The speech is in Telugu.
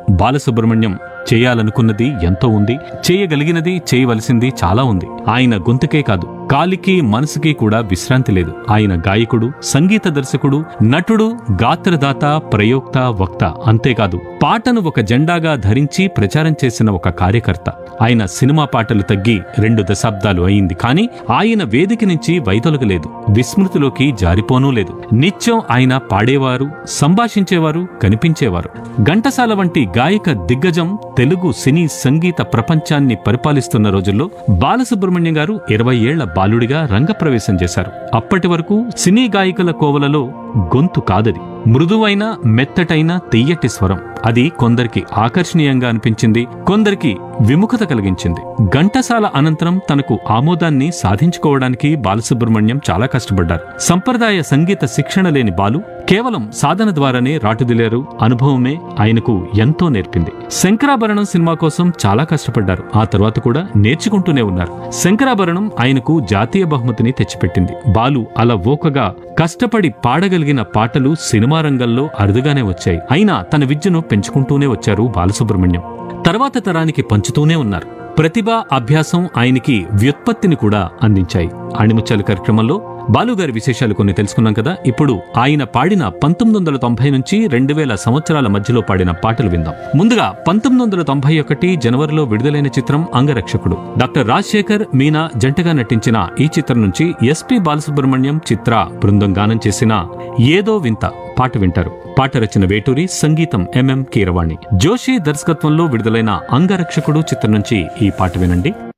బాలసుబ్రహ్మణ్యం చేయాలనుకున్నది ఎంతో ఉంది చేయగలిగినది చేయవలసింది చాలా ఉంది ఆయన గొంతుకే కాదు కాలికి మనసుకి కూడా విశ్రాంతి లేదు ఆయన గాయకుడు సంగీత దర్శకుడు నటుడు గాత్రదాత ప్రయోక్త వక్త అంతేకాదు పాటను ఒక జెండాగా ధరించి ప్రచారం చేసిన ఒక కార్యకర్త ఆయన సినిమా పాటలు తగ్గి రెండు దశాబ్దాలు అయింది కానీ ఆయన వేదిక నుంచి వైదొలగలేదు విస్మృతిలోకి జారిపోనూ లేదు నిత్యం ఆయన పాడేవారు సంభాషించేవారు కనిపించేవారు ఘంటసాల వంటి గాయక దిగ్గజం తెలుగు సినీ సంగీత ప్రపంచాన్ని పరిపాలిస్తున్న రోజుల్లో బాలసుబ్రహ్మణ్యం గారు ఇరవై ఏళ్ల బాలుడిగా రంగప్రవేశం చేశారు అప్పటి వరకు సినీ గాయకుల కోవలలో గొంతు కాదది మృదువైన మెత్తటైన తెయ్యటి స్వరం అది కొందరికి ఆకర్షణీయంగా అనిపించింది కొందరికి విముఖత కలిగించింది ఘంటసాల అనంతరం తనకు ఆమోదాన్ని సాధించుకోవడానికి బాలసుబ్రహ్మణ్యం చాలా కష్టపడ్డారు సంప్రదాయ సంగీత శిక్షణ లేని బాలు కేవలం సాధన ద్వారానే రాటుదిలేరు అనుభవమే ఆయనకు ఎంతో నేర్పింది శంకరాభరణం సినిమా కోసం చాలా కష్టపడ్డారు ఆ తర్వాత కూడా నేర్చుకుంటూనే ఉన్నారు శంకరాభరణం ఆయనకు జాతీయ బహుమతిని తెచ్చిపెట్టింది బాలు అలా ఓకగా కష్టపడి పాడగలిగిన పాటలు సినిమా రంగంలో అరుదుగానే వచ్చాయి అయినా తన విద్యను పెంచుకుంటూనే వచ్చారు బాలసుబ్రహ్మణ్యం తర్వాత తరానికి పంచుతూనే ఉన్నారు ప్రతిభ అభ్యాసం ఆయనకి వ్యుత్పత్తిని కూడా అందించాయి అణిముచ్చాల కార్యక్రమంలో బాలుగారి విశేషాలు కొన్ని తెలుసుకున్నాం కదా ఇప్పుడు ఆయన పాడిన పంతొమ్మిది వందల తొంభై నుంచి రెండు వేల సంవత్సరాల మధ్యలో పాడిన పాటలు విందాం ముందుగా పంతొమ్మిది వందల తొంభై ఒకటి జనవరిలో విడుదలైన చిత్రం అంగరక్షకుడు డాక్టర్ రాజశేఖర్ మీనా జంటగా నటించిన ఈ చిత్రం నుంచి ఎస్పి బాలసుబ్రహ్మణ్యం చిత్ర బృందం గానం చేసిన ఏదో వింత పాట వింటారు పాట రచన వేటూరి సంగీతం ఎంఎం కీరవాణి జోషి దర్శకత్వంలో విడుదలైన అంగరక్షకుడు చిత్రం నుంచి ఈ పాట వినండి